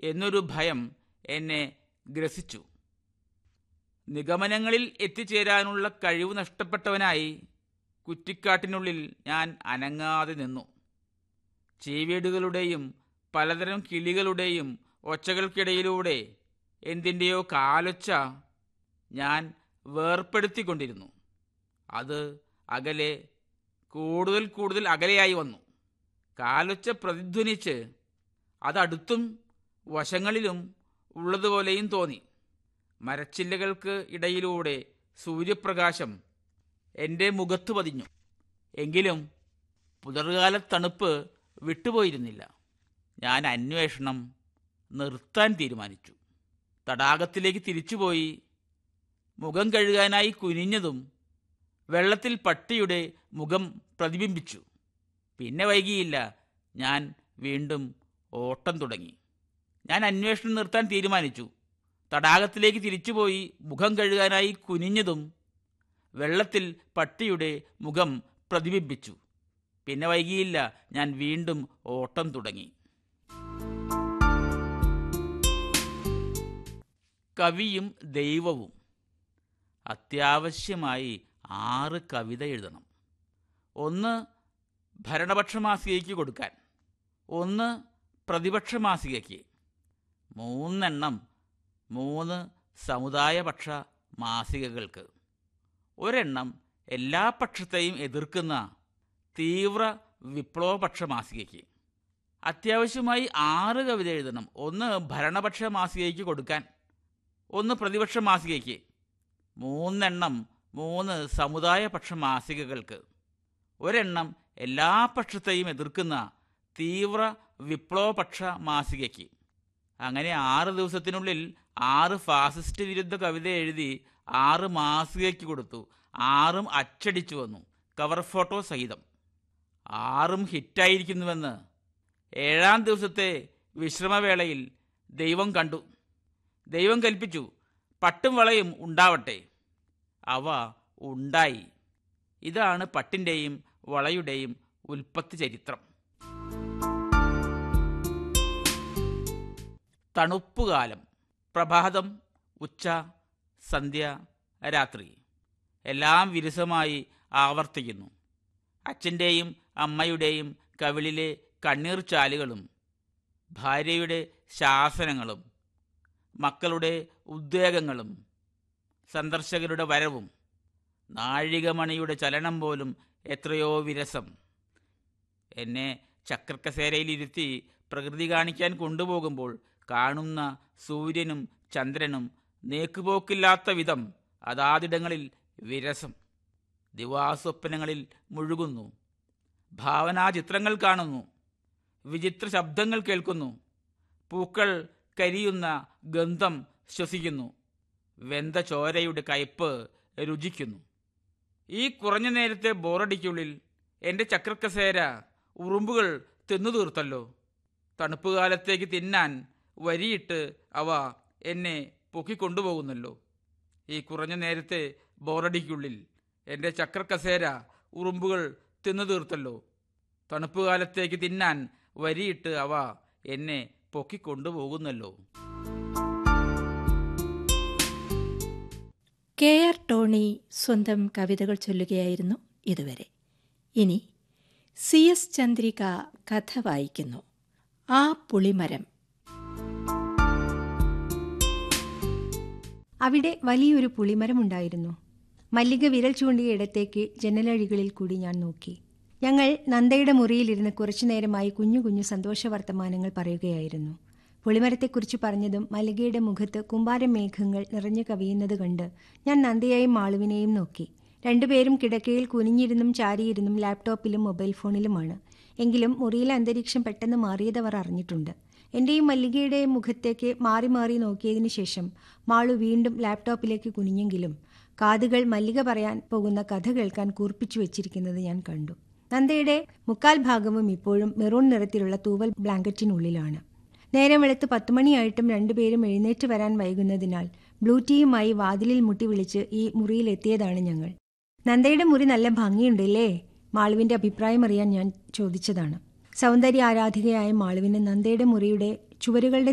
എന്നൊരു ഭയം എന്നെ ഗ്രസിച്ചു നിഗമനങ്ങളിൽ എത്തിച്ചേരാനുള്ള കഴിവ് നഷ്ടപ്പെട്ടവനായി കുറ്റിക്കാട്ടിനുള്ളിൽ ഞാൻ അനങ്ങാതെ നിന്നു ചീവീടുകളുടെയും പലതരം കിളികളുടെയും ഒച്ചകൾക്കിടയിലൂടെ എന്തിൻ്റെയോ കാലൊച്ച ഞാൻ വേർപ്പെടുത്തിക്കൊണ്ടിരുന്നു അത് അകലെ കൂടുതൽ കൂടുതൽ അകലെയായി വന്നു കാലൊച്ച പ്രതിധ്വനിച്ച് അതടുത്തും വശങ്ങളിലും ഉള്ളതുപോലെയും തോന്നി മരച്ചില്ലകൾക്ക് ഇടയിലൂടെ സൂര്യപ്രകാശം എൻ്റെ മുഖത്ത് പതിഞ്ഞു എങ്കിലും പുലർകാല തണുപ്പ് വിട്ടുപോയിരുന്നില്ല ഞാൻ അന്വേഷണം നിർത്താൻ തീരുമാനിച്ചു തടാകത്തിലേക്ക് തിരിച്ചുപോയി മുഖം കഴുകാനായി കുനിഞ്ഞതും വെള്ളത്തിൽ പട്ടിയുടെ മുഖം പ്രതിബിംബിച്ചു പിന്നെ വൈകിയില്ല ഞാൻ വീണ്ടും ഓട്ടം തുടങ്ങി ഞാൻ അന്വേഷണം നിർത്താൻ തീരുമാനിച്ചു തടാകത്തിലേക്ക് തിരിച്ചുപോയി മുഖം കഴുകാനായി കുനിഞ്ഞതും വെള്ളത്തിൽ പട്ടിയുടെ മുഖം പ്രതിബിംബിച്ചു പിന്നെ വൈകിയില്ല ഞാൻ വീണ്ടും ഓട്ടം തുടങ്ങി കവിയും ദൈവവും അത്യാവശ്യമായി ആറ് കവിത എഴുതണം ഒന്ന് ഭരണപക്ഷ മാസികയ്ക്ക് കൊടുക്കാൻ ഒന്ന് പ്രതിപക്ഷ മാസികയ്ക്ക് മൂന്നെണ്ണം മൂന്ന് സമുദായപക്ഷ മാസികകൾക്ക് ഒരെണ്ണം എല്ലാ പക്ഷത്തെയും എതിർക്കുന്ന തീവ്ര വിപ്ലവപക്ഷ മാസികയ്ക്ക് അത്യാവശ്യമായി ആറ് കവിത എഴുതണം ഒന്ന് ഭരണപക്ഷ മാസികയ്ക്ക് കൊടുക്കാൻ ഒന്ന് പ്രതിപക്ഷ മാസികയ്ക്ക് മൂന്നെണ്ണം മൂന്ന് സമുദായപക്ഷ മാസികകൾക്ക് ഒരെണ്ണം എല്ലാ പക്ഷത്തെയും എതിർക്കുന്ന തീവ്ര വിപ്ലവപക്ഷ മാസികയ്ക്ക് അങ്ങനെ ആറ് ദിവസത്തിനുള്ളിൽ ആറ് ഫാസിസ്റ്റ് വിരുദ്ധ കവിത എഴുതി ആറ് മാസികയ്ക്ക് കൊടുത്തു ആറും അച്ചടിച്ചു വന്നു കവർ ഫോട്ടോ സഹിതം ആറും ഹിറ്റായിരിക്കുന്നുവെന്ന് ഏഴാം ദിവസത്തെ വിശ്രമവേളയിൽ ദൈവം കണ്ടു ദൈവം കൽപ്പിച്ചു പട്ടും വളയും ഉണ്ടാവട്ടെ അവ ഉണ്ടായി ഇതാണ് പട്ടിൻ്റെയും വളയുടെയും ഉൽപ്പത്തി ചരിത്രം തണുപ്പുകാലം പ്രഭാതം ഉച്ച സന്ധ്യ രാത്രി എല്ലാം വിരസമായി ആവർത്തിക്കുന്നു അച്ഛൻ്റെയും അമ്മയുടെയും കവിളിലെ കണ്ണീർ ചാലുകളും ഭാര്യയുടെ ശാസനങ്ങളും മക്കളുടെ ഉദ്വേഗങ്ങളും സന്ദർശകരുടെ വരവും നാഴികമണിയുടെ ചലനം പോലും എത്രയോ വിരസം എന്നെ ചക്രക്കസേരയിലിരുത്തി പ്രകൃതി കാണിക്കാൻ കൊണ്ടുപോകുമ്പോൾ കാണുന്ന സൂര്യനും ചന്ദ്രനും നേക്കുപോക്കില്ലാത്ത വിധം അതാതിടങ്ങളിൽ വിരസം ദിവാസ്വപ്നങ്ങളിൽ മുഴുകുന്നു ഭാവനാചിത്രങ്ങൾ കാണുന്നു വിചിത്ര ശബ്ദങ്ങൾ കേൾക്കുന്നു പൂക്കൾ കരിയുന്ന ഗന്ധം ശ്വസിക്കുന്നു വെന്ത ചോരയുടെ കയ്പ് രുചിക്കുന്നു ഈ കുറഞ്ഞ നേരത്തെ ബോറടിക്കുള്ളിൽ എൻ്റെ ചക്രക്കസേര ഉറുമ്പുകൾ തിന്നു തീർത്തല്ലോ തണുപ്പുകാലത്തേക്ക് തിന്നാൻ വരിയിട്ട് അവ എന്നെ പൊക്കിക്കൊണ്ടുപോകുന്നല്ലോ ഈ കുറഞ്ഞ നേരത്തെ ബോറടിക്കുള്ളിൽ എൻ്റെ ചക്രക്കസേര ഉറുമ്പുകൾ തിന്നു തീർത്തല്ലോ തണുപ്പുകാലത്തേക്ക് തിന്നാൻ വരിയിട്ട് അവ എന്നെ പൊക്കിക്കൊണ്ടുപോകുന്നല്ലോ കെ ആർ ടോണി സ്വന്തം കവിതകൾ ചൊല്ലുകയായിരുന്നു ഇതുവരെ ഇനി സി എസ് ചന്ദ്രിക കഥ വായിക്കുന്നു ആ പുളിമരം അവിടെ വലിയൊരു പുളിമരമുണ്ടായിരുന്നു മല്ലിക വിരൽ ചൂണ്ടിയ ഇടത്തേക്ക് ജനലഴികളിൽ കൂടി ഞാൻ നോക്കി ഞങ്ങൾ നന്ദയുടെ മുറിയിലിരുന്ന് കുറച്ചു നേരമായി കുഞ്ഞു കുഞ്ഞു സന്തോഷ വർത്തമാനങ്ങൾ പറയുകയായിരുന്നു പുളിമരത്തെക്കുറിച്ച് പറഞ്ഞതും മല്ലികയുടെ മുഖത്ത് കുമ്പാരമേഘങ്ങൾ നിറഞ്ഞു കവിയുന്നത് കണ്ട് ഞാൻ നന്ദയെയും മാളുവിനെയും നോക്കി രണ്ടുപേരും കിടക്കയിൽ കുനിഞ്ഞിരുന്നും ചാരിയിരുന്നും ലാപ്ടോപ്പിലും മൊബൈൽ ഫോണിലുമാണ് എങ്കിലും മുറിയിലെ അന്തരീക്ഷം പെട്ടെന്ന് മാറിയതവർ അറിഞ്ഞിട്ടുണ്ട് എന്റെയും മല്ലികയുടെയും മുഖത്തേക്ക് മാറി മാറി നോക്കിയതിനു ശേഷം മാളു വീണ്ടും ലാപ്ടോപ്പിലേക്ക് കുനിഞ്ഞെങ്കിലും കാതുകൾ മല്ലിക പറയാൻ പോകുന്ന കഥ കേൾക്കാൻ കൂർപ്പിച്ചു വെച്ചിരിക്കുന്നത് ഞാൻ കണ്ടു നന്ദയുടെ മുക്കാൽ ഭാഗവും ഇപ്പോഴും മെറൂൺ നിറത്തിലുള്ള തൂവൽ ബ്ലാങ്കറ്റിനുള്ളിലാണ് നേരം വെളുത്ത് പത്തുമണിയായിട്ടും രണ്ടുപേരും എഴുന്നേറ്റ് വരാൻ വൈകുന്നതിനാൽ ബ്ലൂ ടീയുമായി വാതിലിൽ മുട്ടി വിളിച്ച് ഈ മുറിയിലെത്തിയതാണ് ഞങ്ങൾ നന്ദയുടെ മുറി നല്ല ഭംഗിയുണ്ടല്ലേ മാളുവിന്റെ അഭിപ്രായം അറിയാൻ ഞാൻ ചോദിച്ചതാണ് സൗന്ദര്യ ആരാധികയായ മാളുവിന് നന്ദയുടെ മുറിയുടെ ചുവരുകളുടെ